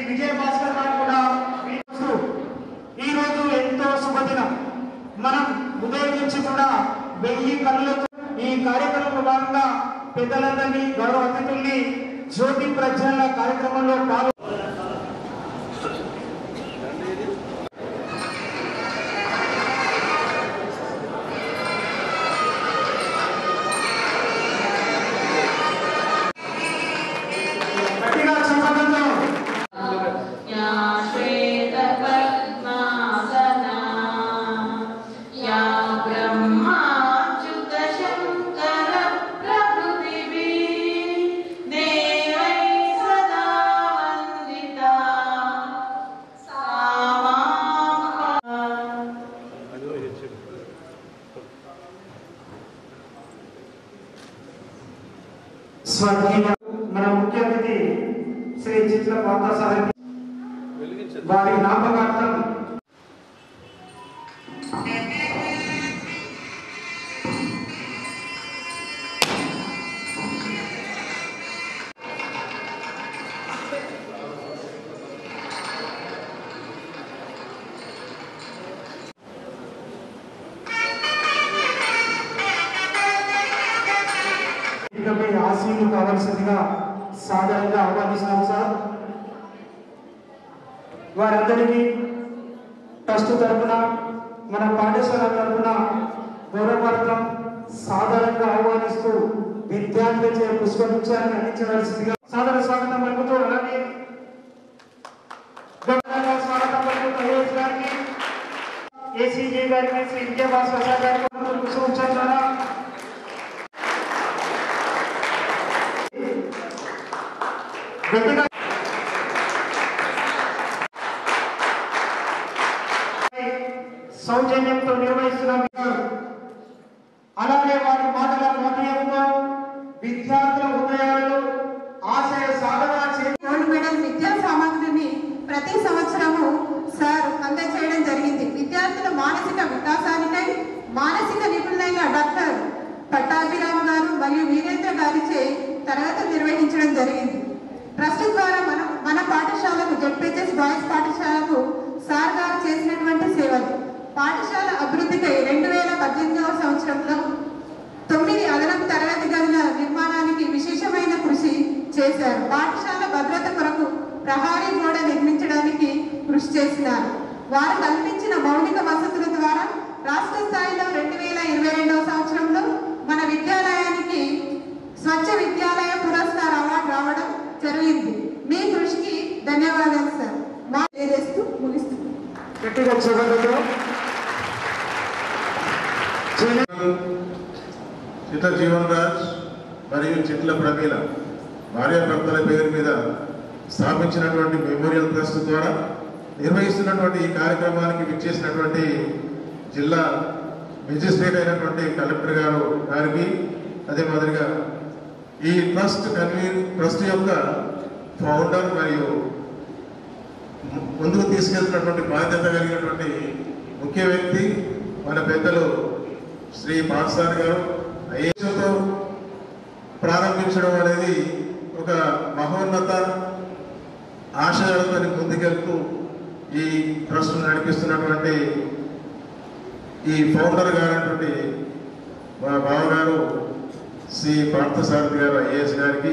విజయ భాస్కర్ గారు కూడా వీక్షిస్తూ ఈ రోజు ఎంతో శుభదినం మనం ఉదయం నుంచి కూడా వెయ్యి కళ్ళతో ఈ కార్యక్రమంలో భాగంగా పెద్దలందరినీ గౌరవ అతిథుల్ని జ్యోతి ప్రజ్వలన కార్యక్రమంలో పాల్గొ గట్టిగా చెప్పడంలో या श्वेतपद्मासना या ब्रह्माच्युतशङ्करप्रभृतिभिः देवैः सदा वन्दिता सा मां స్వర్గీయ మన ముఖ్య అతిథి శ్రీ చిత్ర పార్థసారథి వారి జ్ఞాపకార్థం ఇకపై ఆశీలు కావాల్సిందిగా సాధారణంగా ఆహ్వానిస్తున్నాం సార్ వారందరికీ ట్రస్ట్ తరపున మన పాఠశాల తరపున గౌరవార్థం సాధారణంగా ఆహ్వానిస్తూ విద్యార్థులచే పుష్పగుచ్చాన్ని అందించవలసిందిగా సాధారణ స్వాగతం పలుకుతూ అలాగే గౌరవంగా స్వాగతం పలుకుతూ ఐఏఎస్ గారికి ఏసీజీ గారికి శ్రీ విజయభాస్కర్ సార్ గారికి పుష్పగుచ్చాల ద్వారా గట్టిగా సౌజన్యంతో నిర్వహిస్తున్నాం అలాగే వారి మాటల మాధుర్యంతో విద్యార్థుల హృదయాలలో ఆశయ సాధన చే గోల్డ్ మెడల్ విద్యా సామగ్రిని ప్రతి సంవత్సరము సార్ అందజేయడం జరిగింది విద్యార్థుల మానసిక వికాసానికై మానసిక నిపుణులైన డాక్టర్ పట్టాభిరామ్ గారు మరియు వీరేంద్ర గారిచే తరగతులు నిర్వహించడం జరిగింది ట్రస్ట్ ద్వారా మన మన పాఠశాలకు జెడ్పిహెచ్ఎస్ బాయ్స్ పాఠశాలకు సార్ గారు చేసినటువంటి సేవలు పాఠశాల అభివృద్ధికై రెండు వేల పద్దెనిమిదవ సంవత్సరంలో తొమ్మిది అదనపు తరగతి గదుల నిర్మాణానికి విశేషమైన కృషి చేశారు పాఠశాల భద్రత కొరకు ప్రహారీ గోడ నిర్మించడానికి కృషి చేసినారు వారు కల్పించిన మౌలిక వసతుల ద్వారా రాష్ట్ర స్థాయిలో రెండు వేల ఇరవై రెండవ సంవత్సరంలో మన విద్యాలయానికి స్వచ్ఛ విద్యాలయ పురస్కార్ అవార్డు రావడం జరిగింది మీ కృషికి ధన్యవాదాలు సార్ మా తెలియజేస్తూ ముగిస్తున్నాను గట్టిగా చూడడంలో చిత్త జీవన్ రాజ్ మరియు చిట్ల ప్రమీల భార్యాభర్తల పేరు మీద స్థాపించినటువంటి మెమోరియల్ ట్రస్ట్ ద్వారా నిర్వహిస్తున్నటువంటి ఈ కార్యక్రమానికి విచ్చేసినటువంటి జిల్లా మెజిస్ట్రేట్ అయినటువంటి కలెక్టర్ గారు గారికి అదే మాదిరిగా ఈ ట్రస్ట్ కన్వీన్ ట్రస్ట్ యొక్క ఫౌండర్ మరియు ముందుకు తీసుకెళ్తున్నటువంటి బాధ్యత కలిగినటువంటి ముఖ్య వ్యక్తి మన పెద్దలు శ్రీ పాఠశాల గారు ఐఏఎస్తో ప్రారంభించడం అనేది ఒక మహోన్నత ఆశయాలతో ముందుకెళ్తూ ఈ ట్రస్ట్ నడిపిస్తున్నటువంటి ఈ ఫౌండర్ గారైనటువంటి మా బావగారు శ్రీ పార్థసారథి గారు ఐఏఎస్ గారికి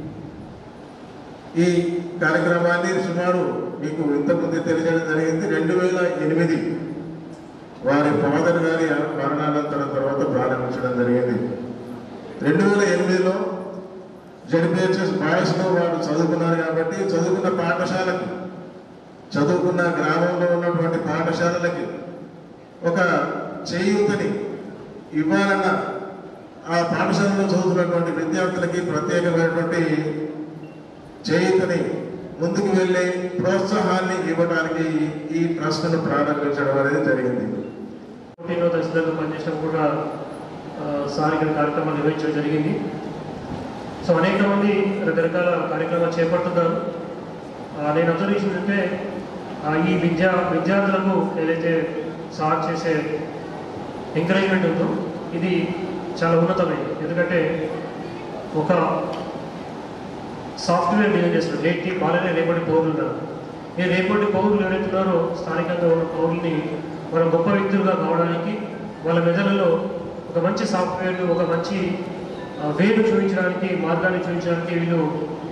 ఈ కార్యక్రమాన్ని సుమారు మీకు ఇంతకుముందు తెలియజేయడం జరిగింది రెండు వేల ఎనిమిది వారి ఫాదర్ గారి మరణానంతరం తర్వాత ప్రారంభించడం జరిగింది రెండు వేల ఎనిమిదిలో జడ్పిహెచ్ఎస్ బాయ్స్లో వారు చదువుకున్నారు కాబట్టి చదువుకున్న పాఠశాలకి చదువుకున్న గ్రామంలో ఉన్నటువంటి పాఠశాలలకి ఒక చేయూతని ఇవ్వాలన్న ఆ పాఠశాలలో చదువుతున్నటువంటి విద్యార్థులకి ప్రత్యేకమైనటువంటి చేయూతని ముందుకు వెళ్ళే ప్రోత్సాహాన్ని ఇవ్వడానికి ఈ ట్రస్ట్ను ప్రారంభించడం అనేది జరిగింది పోటీలో తహసీల్దార్గా పనిచేసినప్పుడు కూడా ఆ, సార్ ఇక్కడ కార్యక్రమాలు నిర్వహించడం జరిగింది సో అనేక మంది రకరకాల కార్యక్రమాలు చేపడుతున్నారు ఆ, నేను అబ్జర్వ్ చేసిందంటే ఆ, ఈ విద్యా విద్యార్థులకు ఏదైతే సార్ చేసే ఎంకరేజ్మెంట్ ఉందో ఇది చాలా ఉన్నతమైనది ఎందుకంటే ఒక సాఫ్ట్వేర్ డిజైన్ చేస్తున్నాడు నేటి బాలనే రేపటి పౌరులు ఉన్నారు ఈ రేపటి పౌరులు ఎవరైతున్నారో స్థానికంగా ఉన్న పౌరుల్ని మనం గొప్ప వ్యక్తులుగా కావడానికి వాళ్ళ మెదడులో ఒక మంచి సాఫ్ట్వేర్ను ఒక మంచి ఆ, వేలు చూపించడానికి మార్గాన్ని చూపించడానికి వీళ్ళు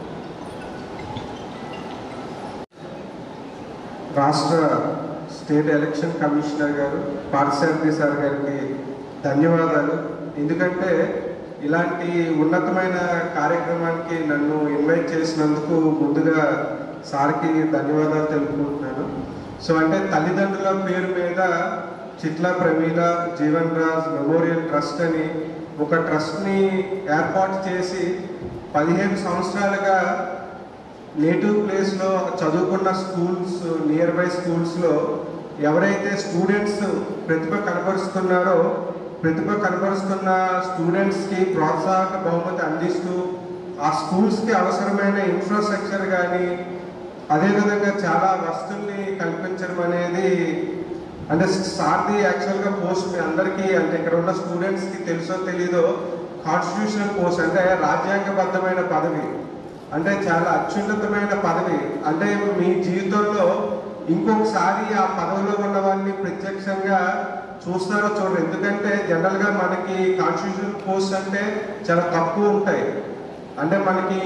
రాష్ట్ర స్టేట్ ఎలక్షన్ కమిషనర్ గారు పార్థసారథి సార్ గారికి ధన్యవాదాలు ఎందుకంటే ఇలాంటి ఉన్నతమైన కార్యక్రమానికి నన్ను ఇన్వైట్ చేసినందుకు ముందుగా సార్కి ధన్యవాదాలు తెలుపుకుంటున్నాను సో అంటే తల్లిదండ్రుల పేరు మీద చిట్ల ప్రమీల జీవన్ రాజ్ మెమోరియల్ ట్రస్ట్ అని ఒక ట్రస్ట్ని ఏర్పాటు చేసి పదిహేను సంవత్సరాలుగా నేటివ్ ప్లేస్లో చదువుకున్న స్కూల్స్ నియర్ బై స్కూల్స్లో ఎవరైతే స్టూడెంట్స్ ప్రతిభ కనబరుస్తున్నారో ప్రతిభ కనబరుస్తున్న స్టూడెంట్స్కి ప్రోత్సాహక బహుమతి అందిస్తూ ఆ స్కూల్స్కి అవసరమైన ఇన్ఫ్రాస్ట్రక్చర్ కానీ అదేవిధంగా చాలా వస్తువుల్ని కల్పించడం అనేది అంటే సార్ది యాక్చువల్గా పోస్ట్ మీ అందరికీ అంటే ఇక్కడ ఉన్న స్టూడెంట్స్కి తెలుసో తెలీదో కాన్స్టిట్యూషనల్ పోస్ట్ అంటే రాజ్యాంగబద్ధమైన పదవి అంటే చాలా అత్యున్నతమైన పదవి అంటే మీ జీవితంలో ఇంకొకసారి ఆ పదవిలో ఉన్న వాళ్ళని ప్రత్యక్షంగా చూస్తారో చూడరు ఎందుకంటే జనరల్గా మనకి కాన్స్టిట్యూషన్ పోస్ట్ అంటే చాలా తక్కువ ఉంటాయి అంటే మనకి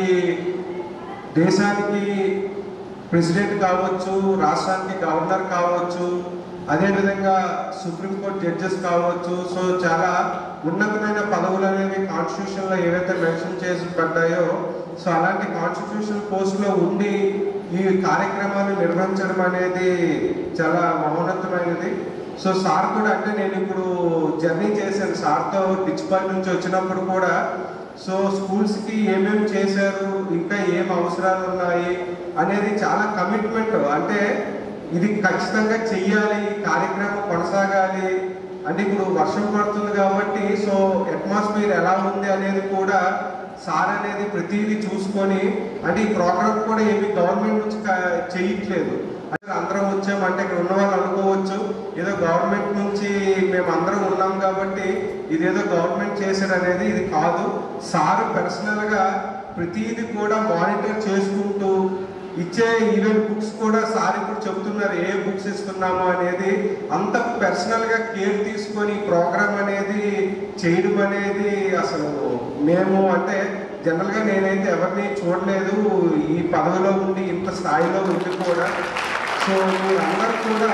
దేశానికి ప్రెసిడెంట్ కావచ్చు రాష్ట్రానికి గవర్నర్ కావచ్చు అదేవిధంగా సుప్రీంకోర్టు జడ్జెస్ కావచ్చు సో చాలా ఉన్నతమైన పదవులు అనేవి కాన్స్టిట్యూషన్లో ఏవైతే మెన్షన్ చేసి పడ్డాయో సో అలాంటి కాన్స్టిట్యూషన్ పోస్ట్లో ఉండి ఈ కార్యక్రమాలు నిర్వహించడం అనేది చాలా మహోన్నతమైనది సో సార్ కూడా అంటే నేను ఇప్పుడు జర్నీ చేశాను సార్తో డిచ్పాల్ నుంచి వచ్చినప్పుడు కూడా సో స్కూల్స్కి ఏమేమి చేశారు ఇంకా ఏం అవసరాలు ఉన్నాయి అనేది చాలా కమిట్మెంట్ అంటే ఇది ఖచ్చితంగా చెయ్యాలి ఈ కార్యక్రమం కొనసాగాలి అంటే ఇప్పుడు వర్షం పడుతుంది కాబట్టి సో అట్మాస్ఫియర్ ఎలా ఉంది అనేది కూడా సార్ అనేది ప్రతిదీ చూసుకొని అంటే ఈ ప్రోగ్రామ్ కూడా ఏమి గవర్నమెంట్ నుంచి క- చేయట్లేదు అంటే అందరం వచ్చామంటే ఇక్కడ ఉన్న వాళ్ళు అనుకోవచ్చు ఏదో గవర్నమెంట్ నుంచి మేము అందరం ఉన్నాం కాబట్టి ఇదేదో గవర్నమెంట్ చేశారు అనేది ఇది కాదు సార్ పర్సనల్గా ప్రతిదీ కూడా మానిటర్ చేసుకుంటూ ఇచ్చే ఈవెంట్ బుక్స్ కూడా సార్ ఇప్పుడు చెప్తున్నారు ఏ బుక్స్ ఇస్తున్నాము అనేది అంత పర్సనల్గా కేర్ తీసుకొని ప్రోగ్రామ్ అనేది చేయడం అనేది అసలు మేము అంటే జనరల్గా నేనైతే ఎవరిని చూడలేదు ఈ పదవిలో ఉండి ఇంత స్థాయిలో ఉండి కూడా సో మీరందరూ కూడా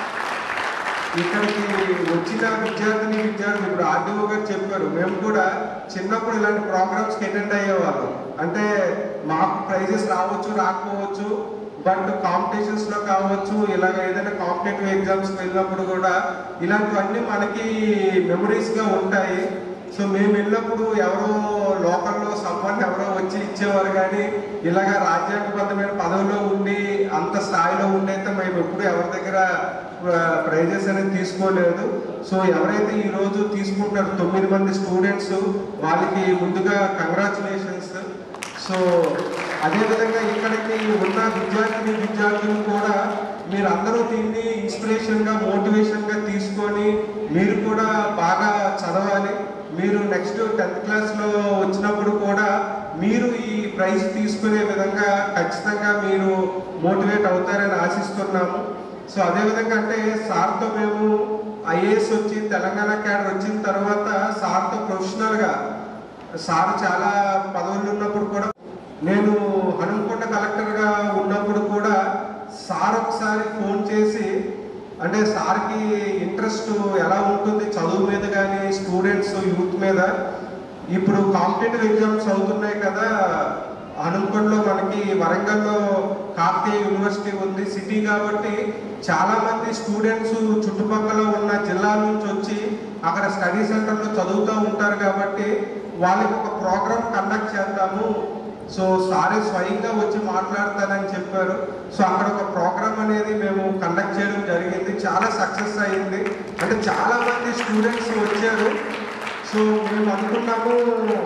ఇక్కడికి వచ్చిన విద్యార్థిని విద్యార్థులు ఇప్పుడు ఆర్డీఓ గారు చెప్పారు మేము కూడా చిన్నప్పుడు ఇలాంటి ప్రోగ్రామ్స్కి అటెండ్ అయ్యేవాళ్ళం అంటే మాకు ప్రైజెస్ రావచ్చు రాకపోవచ్చు బట్ కాంపిటీషన్స్ లో కావచ్చు ఇలాగ ఏదైనా కాంపిటేటివ్ ఎగ్జామ్స్ వెళ్ళినప్పుడు కూడా ఇలాంటివన్నీ మనకి మెమరీస్ గా ఉంటాయి సో మేము వెళ్ళినప్పుడు ఎవరో లోకల్లో సమ్మన్ ఎవరో వచ్చి ఇచ్చేవారు కానీ ఇలాగ రాజ్యాంగబద్ధమైన పదవిలో ఉండి అంత స్థాయిలో ఉండైతే మేము ఎప్పుడు ఎవరి దగ్గర ప్రైజెస్ అనేది తీసుకోలేదు సో ఎవరైతే ఈ రోజు తీసుకుంటారో తొమ్మిది మంది స్టూడెంట్స్ వాళ్ళకి ముందుగా కంగ్రాచులేషన్స్ సో అదేవిధంగా ఇక్కడికి ఉన్న విద్యార్థిని విద్యార్థులు కూడా మీరు అందరూ దీన్ని ఇన్స్పిరేషన్గా మోటివేషన్గా తీసుకొని మీరు కూడా బాగా చదవాలి మీరు నెక్స్ట్ టెన్త్ క్లాస్లో వచ్చినప్పుడు కూడా మీరు ఈ ప్రైజ్ తీసుకునే విధంగా ఖచ్చితంగా మీరు మోటివేట్ అవుతారని ఆశిస్తున్నాము సో అదేవిధంగా అంటే సార్తో మేము ఐఏఎస్ వచ్చి తెలంగాణ క్యాడర్ వచ్చిన తర్వాత సార్తో ప్రొఫెషనల్గా సార్ చాలా పదవులు ఉన్నప్పుడు కూడా నేను హనుమకొండ కలెక్టర్గా ఉన్నప్పుడు కూడా సార్ ఒకసారి ఫోన్ చేసి అంటే సార్కి ఇంట్రెస్ట్ ఎలా ఉంటుంది చదువు మీద కానీ స్టూడెంట్స్ యూత్ మీద ఇప్పుడు కాంపిటేటివ్ ఎగ్జామ్స్ అవుతున్నాయి కదా హనుమకొండలో మనకి వరంగల్లో కాకతీయ యూనివర్సిటీ ఉంది సిటీ కాబట్టి చాలా మంది స్టూడెంట్స్ చుట్టుపక్కల ఉన్న జిల్లాల నుంచి వచ్చి అక్కడ స్టడీ సెంటర్లో చదువుతూ ఉంటారు కాబట్టి వాళ్ళకి ఒక ప్రోగ్రామ్ కండక్ట్ చేద్దాము సో సారే స్వయంగా వచ్చి మాట్లాడతానని చెప్పారు సో అక్కడ ఒక ప్రోగ్రామ్ అనేది మేము కండక్ట్ చేయడం జరిగింది చాలా సక్సెస్ అయింది అంటే చాలా మంది స్టూడెంట్స్ వచ్చారు సో మేము అనుకున్నాము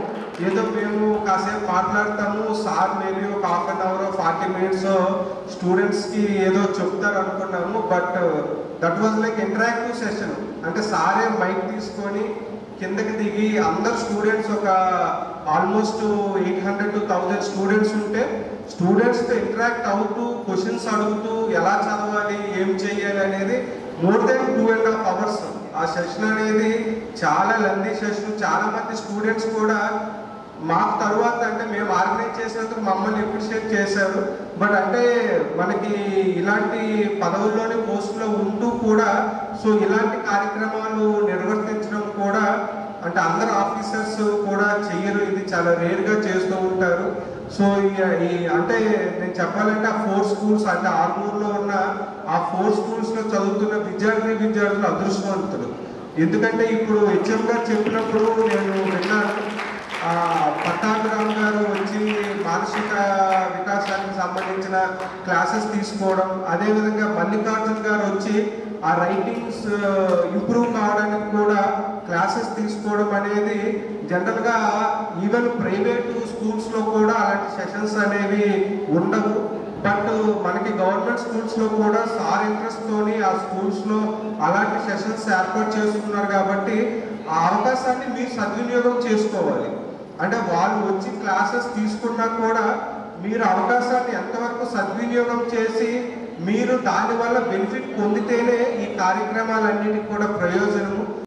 ఏదో మేము కాసేపు మాట్లాడతాము సార్ మేబీ ఒక half an hour forty minutes స్టూడెంట్స్కి ఏదో చెప్తారు అనుకున్నాము but that was like interactive session అంటే సారే మైక్ తీసుకొని కిందకి దిగి అందరు స్టూడెంట్స్ ఒక almost eight hundred to thousand students ఉంటే స్టూడెంట్స్తో ఇంటరాక్ట్ అవుతూ క్వశ్చన్స్ అడుగుతూ ఎలా చదవాలి ఏం చేయాలి అనేది more than two and half hours ఆ సెషన్ అనేది చాలా లెందీ సెషన్ చాలా మంది స్టూడెంట్స్ కూడా మాకు తర్వాత అంటే మేము ఆర్గనైజ్ చేసినందుకు మమ్మల్ని అప్రిషియేట్ చేశారు బట్ అంటే మనకి ఇలాంటి పదవుల్లోని పోస్టులో ఉంటూ కూడా సో ఇలాంటి కార్యక్రమాలు నిర్వర్తించడం కూడా అంటే అందరు ఆఫీసర్స్ కూడా చెయ్యరు ఇది చాలా రేర్గా చేస్తూ ఉంటారు సో ఈ- ఈ అంటే నేను చెప్పాలంటే ఆ ఫోర్ స్కూల్స్ అంటే ఆర్మూర్లో ఉన్న ఆ ఫోర్ స్కూల్స్లో చదువుతున్న విద్యార్థి విద్యార్థులు అదృష్టవంతులు ఎందుకంటే ఇప్పుడు హెచ్ఎం గారు చెప్పినప్పుడు నేను విన్నాను ఆ, పట్టాభిరామ్ గారు వచ్చి మానసిక వికాసానికి సంబంధించిన క్లాసెస్ తీసుకోవడం అదేవిధంగా మల్లికార్జున్ గారు వచ్చి ఆ రైటింగ్స్ ఇంప్రూవ్ కావడానికి కూడా క్లాసెస్ తీసుకోవడం అనేది జనరల్గా ఈవెన్ ప్రైవేట్ స్కూల్స్లో కూడా అలాంటి సెషన్స్ అనేవి ఉండవు బట్ మనకి గవర్నమెంట్ స్కూల్స్ లో కూడా సార్ ఇంట్రెస్ట్ తోని ఆ స్కూల్స్ లో అలాంటి సెషన్స్ ఏర్పాటు చేసుకున్నారు కాబట్టి ఆ అవకాశాన్ని మీరు సద్వినియోగం చేసుకోవాలి అంటే వాళ్ళు వచ్చి క్లాసెస్ తీసుకున్నా కూడా మీరు అవకాశాన్ని ఎంతవరకు సద్వినియోగం చేసి మీరు దానివల్ల బెనిఫిట్ పొందితేనే ఈ కార్యక్రమాలన్నిటికీ కూడా ప్రయోజనము